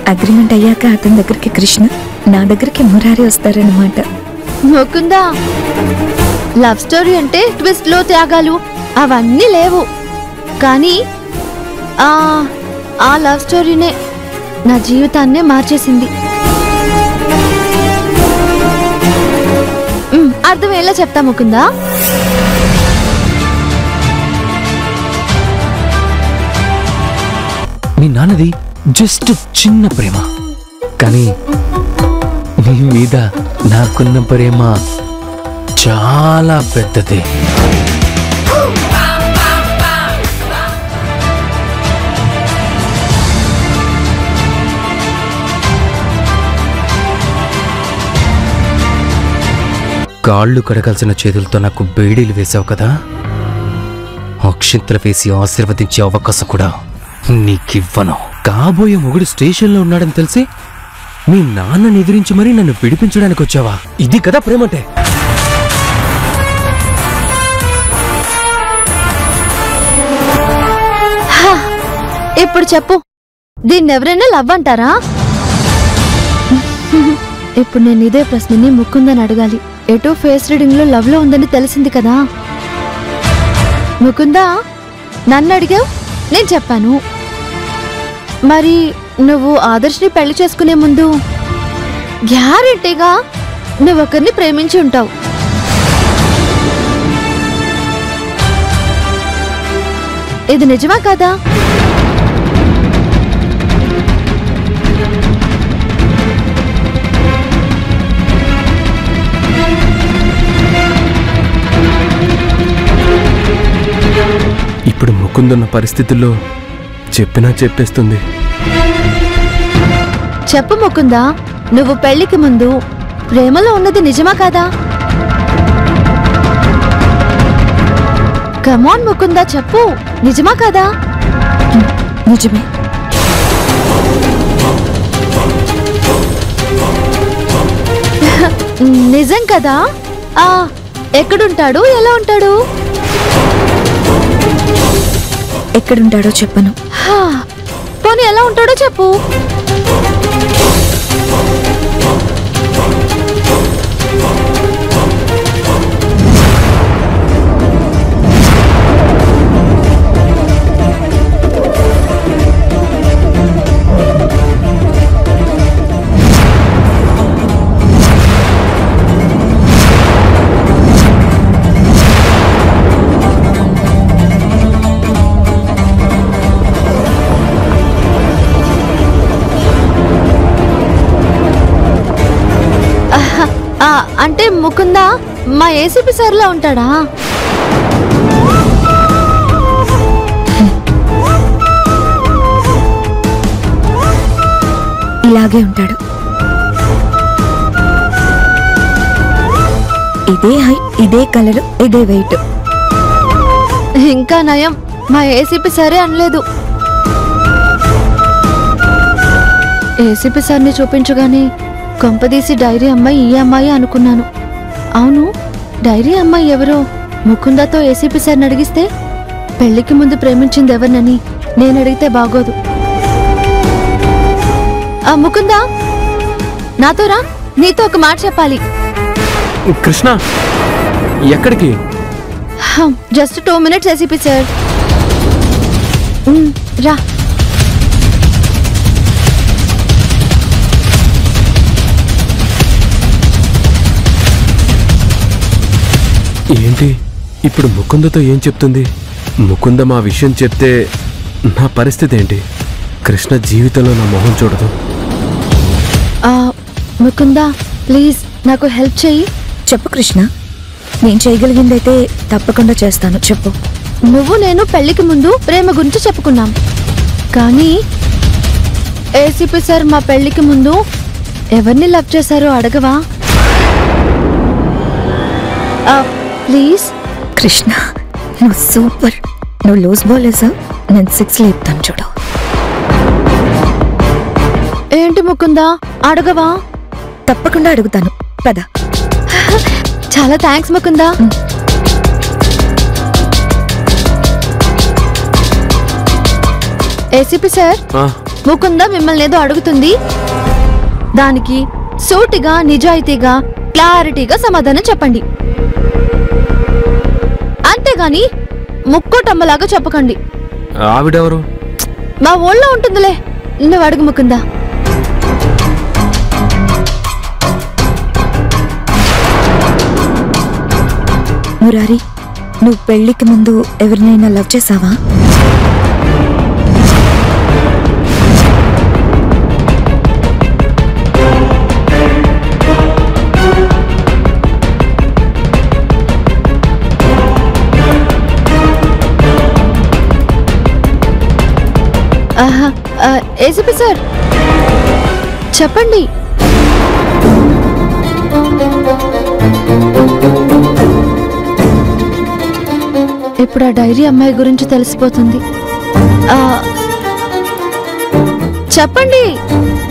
agreement అయ్యాక అతని దగ్గరికి కృష్ణ నా దగ్గరికి మురారి వస్తారన్నమాట ముకుందా లవ్ స్టోరీ అంటే ట్విస్ట్లో త్యాగాలు అవన్నీ లేవు కానీ ఆ ఆ లవ్ స్టోరీనే నా జీవితాన్నే మార్చేసింది మ్, అర్థమయ్యేలా చెప్తా ముకుందా మీ నాన్నది జస్ట్ చిన్న ప్రేమ కానీ నీ మీద నాకున్న ప్రేమ చాలా పెద్దది కాళ్ళు కడగాల్సిన చేతులతో నాకు బేడీలు వేసావు కదా అక్షింతలు వేసి ఆశీర్వదించే అవకాశం కూడా నీకివ్వను కాబోయే మొగుడు స్టేషన్లో ఉన్నాడని తెలిసి మీ నాన్నని ఎదిరించి మరీ నన్ను విడిపించడానికి వచ్చావా ఇది కదా ప్రేమంటే హా, ఇప్పుడు చెప్పు దీన్ని ఎవరైనా లవ్ అంటారా ఇప్పుడు నేను ఇదే ప్రశ్నని ముకుందని అడగాలి ఎటో ఫేస్ రీడింగ్ లో లవ్ లో ఉందని తెలిసింది కదా ముకుందా నన్ను అడిగావు నేను చెప్పాను మరి నువ్వు ఆదర్శ్ని పెళ్లి చేసుకునే ముందు గ్యారెంటీగా నువ్వు ఒకరిని ప్రేమించి ఉంటావు ఇది నిజమా కదా ఇప్పుడు ముకుందున్న పరిస్థితుల్లో చెప్పినా చెప్పేస్తుంది చెప్పు ముకుందా నువ్వు పెళ్లికి ముందు ప్రేమలో ఉన్నది నిజమా కాదా కమాన్ ముకుందా చెప్పు నిజమా కాదా నిజమే నిజం కదా ఆ ఎక్కడుంటాడు ఎలా ఉంటాడు ఎక్కడుంటాడో చెప్పను హా, పోనీ ఎలా ఉంటాడో చెప్పు ఆహా, ఆ, అంటే ముకుందా మా ఏసీపీ సార్లా ఉంటాడా ఇలాగే ఉంటాడు ఇదే హైట్ ఇదే కలర్ ఇదే వెయిట్ ఇంకా నయం మా ఏసీపీ సరే అనలేదు ఏసీపీ సార్ని చూపించగానే కొంపదీసి డైరీ అమ్మాయి ఈ అమ్మాయి అనుకున్నాను అవును డైరీ అమ్మాయి ఎవరో ముకుందాతో ఏసీపీ సార్ని అడిగిస్తే పెళ్లికి ముందు ప్రేమించింది ఎవరినని నేను అడిగితే బాగోదు ఆ ముకుందా నాతో రా నీతో ఒక మాట చెప్పాలి కృష్ణ ఎక్కడికి just two minutes ACP sir ఉమ్, రా ఏంటి ఇప్పుడు ముకుందతో ఏం చెప్తుంది ముకుంద మా విషయం చెప్తే నా పరిస్థితి ఏంటి కృష్ణ జీవితంలో నా మొహం చూడదు ఆ, ముకుందా ప్లీజ్ నాకు హెల్ప్ చెయ్యి చెప్పు కృష్ణ నేను చేయగలిగిందైతే తప్పకుండా చేస్తాను చెప్పు నువ్వు నేను పెళ్లికి ముందు ప్రేమ గురించి చెప్పుకున్నాం కానీ ఏసీపీ సార్ మా పెళ్లికి ముందు ఎవరిని లవ్ చేశారో అడగవా ఆ, ప్లీజ్ కృష్ణ నువ్వు సూపర్ నువ్వు లూజ్ బాలేసా నేను సిక్స్ లేపుతాను చూడు ఏంటి ముకుందా అడగవా తప్పకుండా అడుగుతాను పద చాలా థ్యాంక్స్ ముకుందా ఏసీపీ సార్ ఆ, ముకుంద మిమ్మల్ని ఏదో అడుగుతుంది దానికి సూటిగా నిజాయితీగా క్లారిటీగా సమాధానం చెప్పండి అంతేగాని ముక్కోటమ్మలాగా చెప్పకండి ఆవిడెవరు మా ఊళ్ళో ఉంటుందిలే నువ్వు అడుగు ముకుందా మురారి నువ్వు పెళ్లికి ముందు ఎవరినైనా లవ్ చేసావా ఆహా ఆ, ఏసీపీ సార్ చెప్పండి ఇప్పుడు ఆ డైరీ అమ్మాయి గురించి తెలిసిపోతుంది ఆ, చెప్పండి